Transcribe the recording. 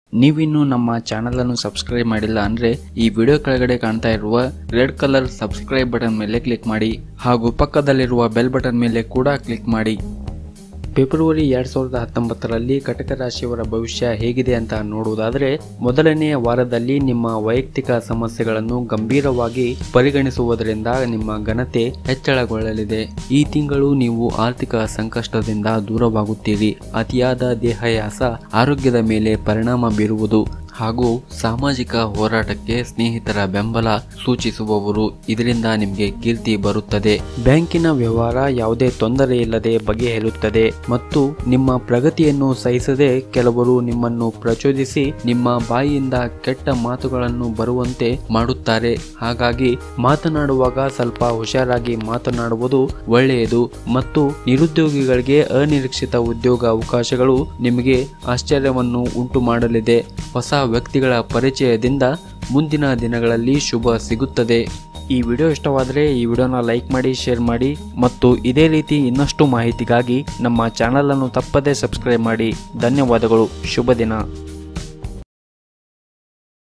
ನೀವಿನ್ನು ನಮ್ಮ ಚಾನಲ್ ಅನ್ನು ಸಬ್ಸ್ಕ್ರೈಬ್ ಮಾಡಿಲ್ಲ ಅಂದ್ರೆ ಈ ವಿಡಿಯೋ ಕೆಳಗಡೆ ಕಾಣ್ತಾ ಇರುವ ರೆಡ್ ಕಲರ್ ಸಬ್ಸ್ಕ್ರೈಬ್ ಬಟನ್ ಮೇಲೆ ಕ್ಲಿಕ್ ಮಾಡಿ ಹಾಗೂ ಪಕ್ಕದಲ್ಲಿರುವ ಬೆಲ್ ಬಟನ್ ಮೇಲೆ ಕೂಡ ಕ್ಲಿಕ್ ಮಾಡಿ ಫೆಬ್ರವರಿ ಎರಡ್ ಸಾವಿರದ ಹತ್ತೊಂಬತ್ತರಲ್ಲಿ ಕಟಕ ರಾಶಿಯವರ ಭವಿಷ್ಯ ಹೇಗಿದೆ ಅಂತ ನೋಡುವುದಾದರೆ ಮೊದಲನೆಯ ವಾರದಲ್ಲಿ ನಿಮ್ಮ ವೈಯಕ್ತಿಕ ಸಮಸ್ಯೆಗಳನ್ನು ಗಂಭೀರವಾಗಿ ಪರಿಗಣಿಸುವುದರಿಂದ ನಿಮ್ಮ ಘನತೆ ಹೆಚ್ಚಳಗೊಳ್ಳಲಿದೆ ಈ ತಿಂಗಳು ನೀವು ಆರ್ಥಿಕ ಸಂಕಷ್ಟದಿಂದ ದೂರವಾಗುತ್ತೀರಿ ಅತಿಯಾದ ದೇಹಯಾಸ ಆರೋಗ್ಯದ ಮೇಲೆ ಪರಿಣಾಮ ಬೀರುವುದು ಹಾಗೂ ಸಾಮಾಜಿಕ ಹೋರಾಟಕ್ಕೆ ಸ್ನೇಹಿತರ ಬೆಂಬಲ ಸೂಚಿಸುವವರು ಇದರಿಂದ ನಿಮಗೆ ಕೀರ್ತಿ ಬರುತ್ತದೆ ಬ್ಯಾಂಕಿನ ವ್ಯವಹಾರ ಯಾವುದೇ ತೊಂದರೆ ಇಲ್ಲದೆ ಬಗೆಹರುತ್ತದೆ ಮತ್ತು ನಿಮ್ಮ ಪ್ರಗತಿಯನ್ನು ಸಹಿಸದೆ ಕೆಲವರು ನಿಮ್ಮನ್ನು ಪ್ರಚೋದಿಸಿ ನಿಮ್ಮ ಬಾಯಿಯಿಂದ ಕೆಟ್ಟ ಮಾತುಗಳನ್ನು ಬರುವಂತೆ ಮಾಡುತ್ತಾರೆ ಹಾಗಾಗಿ ಮಾತನಾಡುವಾಗ ಸ್ವಲ್ಪ ಹುಷಾರಾಗಿ ಮಾತನಾಡುವುದು ಒಳ್ಳೆಯದು ಮತ್ತು ನಿರುದ್ಯೋಗಿಗಳಿಗೆ ಅನಿರೀಕ್ಷಿತ ಉದ್ಯೋಗ ಅವಕಾಶಗಳು ನಿಮಗೆ ಆಶ್ಚರ್ಯವನ್ನು ಉಂಟು ಮಾಡಲಿದೆ ಹೊಸ ವ್ಯಕ್ತಿಗಳ ಪರಿಚಯದಿಂದ ಮುಂದಿನ ದಿನಗಳಲ್ಲಿ ಶುಭ ಸಿಗುತ್ತದೆ ಈ ವಿಡಿಯೋ ಇಷ್ಟವಾದರೆ ಈ ವಿಡಿಯೋನ ಲೈಕ್ ಮಾಡಿ ಶೇರ್ ಮಾಡಿ ಮತ್ತು ಇದೇ ರೀತಿ ಇನ್ನಷ್ಟು ಮಾಹಿತಿಗಾಗಿ ನಮ್ಮ ಚಾನಲನ್ನು ತಪ್ಪದೇ ಸಬ್ಸ್ಕ್ರೈಬ್ ಮಾಡಿ ಧನ್ಯವಾದಗಳು ಶುಭ ದಿನ